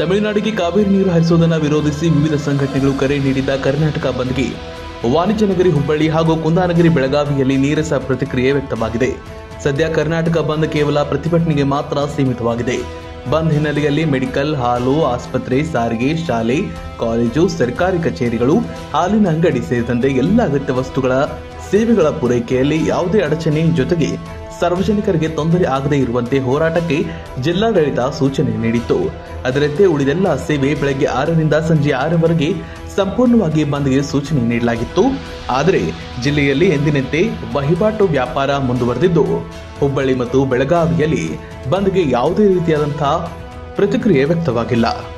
ತಮಿಳುನಾಡಿಗೆ ಕಾವೇರಿ ನೀರು ಹರಿಸುವುದನ್ನು ವಿರೋಧಿಸಿ ವಿವಿಧ ಸಂಘಟನೆಗಳು ಕರೆ ನೀಡಿದ್ದ ಕರ್ನಾಟಕ ಬಂದ್ಗೆ ವಾಣಿಜ್ಯ ನಗರಿ ಹುಬ್ಬಳ್ಳಿ ಹಾಗೂ ಕುಂದಾನಗರಿ ಬೆಳಗಾವಿಯಲ್ಲಿ ನೀರಸ ಪ್ರತಿಕ್ರಿಯೆ ವ್ಯಕ್ತವಾಗಿದೆ ಸದ್ಯ ಕರ್ನಾಟಕ ಬಂದ್ ಕೇವಲ ಪ್ರತಿಭಟನೆಗೆ ಮಾತ್ರ ಸೀಮಿತವಾಗಿದೆ ಬಂದ್ ಹಿನ್ನೆಲೆಯಲ್ಲಿ ಮೆಡಿಕಲ್ ಹಾಲು ಆಸ್ಪತ್ರೆ ಸಾರಿಗೆ ಶಾಲೆ ಕಾಲೇಜು ಸರ್ಕಾರಿ ಕಚೇರಿಗಳು ಹಾಲಿನ ಅಂಗಡಿ ಸೇರಿದಂತೆ ಎಲ್ಲ ಅಗತ್ಯ ವಸ್ತುಗಳ ಸೇವೆಗಳ ಪೂರೈಕೆಯಲ್ಲಿ ಯಾವುದೇ ಅಡಚಣೆ ಜೊತೆಗೆ ಸಾರ್ವಜನಿಕರಿಗೆ ತೊಂದರೆ ಆಗದೇ ಇರುವಂತೆ ಹೋರಾಟಕ್ಕೆ ಜಿಲ್ಲಾಡಳಿತ ಸೂಚನೆ ನೀಡಿತ್ತು ಅದರಂತೆ ಉಳಿದೆಲ್ಲ ಸೇವೆ ಬೆಳಗ್ಗೆ ಆರರಿಂದ ಸಂಜೆ ಆರರವರೆಗೆ ಸಂಪೂರ್ಣವಾಗಿ ಬಂದ್ಗೆ ಸೂಚನೆ ನೀಡಲಾಗಿತ್ತು ಆದರೆ ಜಿಲ್ಲೆಯಲ್ಲಿ ಎಂದಿನಂತೆ ವಹಿವಾಟು ವ್ಯಾಪಾರ ಮುಂದುವರೆದಿದ್ದು ಹುಬ್ಬಳ್ಳಿ ಮತ್ತು ಬೆಳಗಾವಿಯಲ್ಲಿ ಬಂದ್ಗೆ ಯಾವುದೇ ರೀತಿಯಾದಂತಹ ಪ್ರತಿಕ್ರಿಯೆ ವ್ಯಕ್ತವಾಗಿಲ್ಲ